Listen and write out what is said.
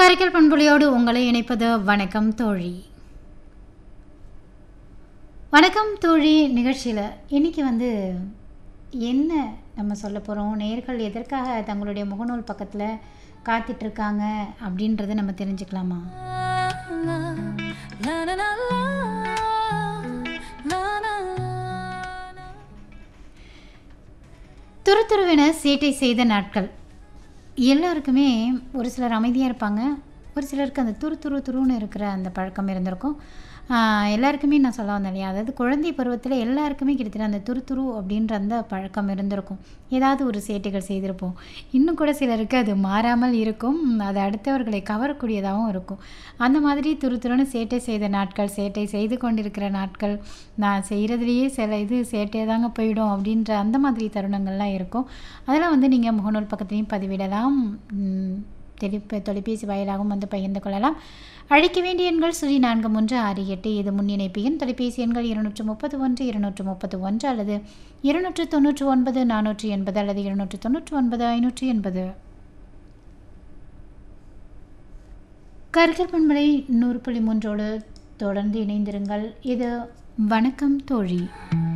கரைக்கல் பண்புலியோடு உங்களை இணைப்பது வணக்கம் தோழி வணக்கம் தோழி நிகழ்ச்சியில் இன்னைக்கு வந்து என்ன நம்ம சொல்ல போகிறோம் நேர்கள் எதற்காக தங்களுடைய முகநூல் பக்கத்தில் காத்துட்ருக்காங்க அப்படின்றத நம்ம தெரிஞ்சுக்கலாமா துருதுருவென சேட்டை செய்த நாட்கள் எல்லாருக்குமே ஒரு சிலர் அமைதியாக இருப்பாங்க ஒரு சிலருக்கு அந்த துரு துரு துருன்னு இருக்கிற அந்த பழக்கம் இருந்திருக்கும் ஆஹ் எல்லாருக்குமே நான் சொல்ல வந்தேன் இல்லையா அதாவது குழந்தை பருவத்தில் எல்லாருக்குமே கிட்டத்தட்ட அந்த துரு துரு அப்படின்ற அந்த பழக்கம் இருந்திருக்கும் ஏதாவது ஒரு சேட்டைகள் செய்திருப்போம் இன்னும் கூட சிலருக்கு அது மாறாமல் இருக்கும் அது அடுத்தவர்களை கவரக்கூடியதாகவும் இருக்கும் அந்த மாதிரி துரு துருன்னு சேட்டை செய்த நாட்கள் சேட்டை செய்து கொண்டிருக்கிற நாட்கள் நான் செய்கிறதுலையே சில இது சேட்டையாக தாங்க போயிடும் அப்படின்ற அந்த மாதிரி தருணங்கள்லாம் இருக்கும் அதெல்லாம் வந்து நீங்கள் முகநூல் பக்கத்துலேயும் பதிவிடலாம் உம், தெளிப்ப தொலைபேசி வாயிலாகவும் வந்து பகிர்ந்து கொள்ளலாம் அழைக்க வேண்டிய எண்கள் சுழி நான்கு மூன்று ஆறு எட்டு இது முன்னிணைப்பு எண் தொலைபேசி எண்கள் இருநூற்று முப்பது ஒன்று இருநூற்று முப்பது ஒன்று அல்லது இருநூற்று தொண்ணூற்று ஒன்பது நானூற்றி எண்பது அல்லது இருநூற்று தொண்ணூற்று ஒன்பது ஐநூற்றி எண்பது கருக்கல் பண்பலை நூறு புள்ளி மூன்றோடு தொடர்ந்து இணைந்திருங்கள் இது வணக்கம் தோழி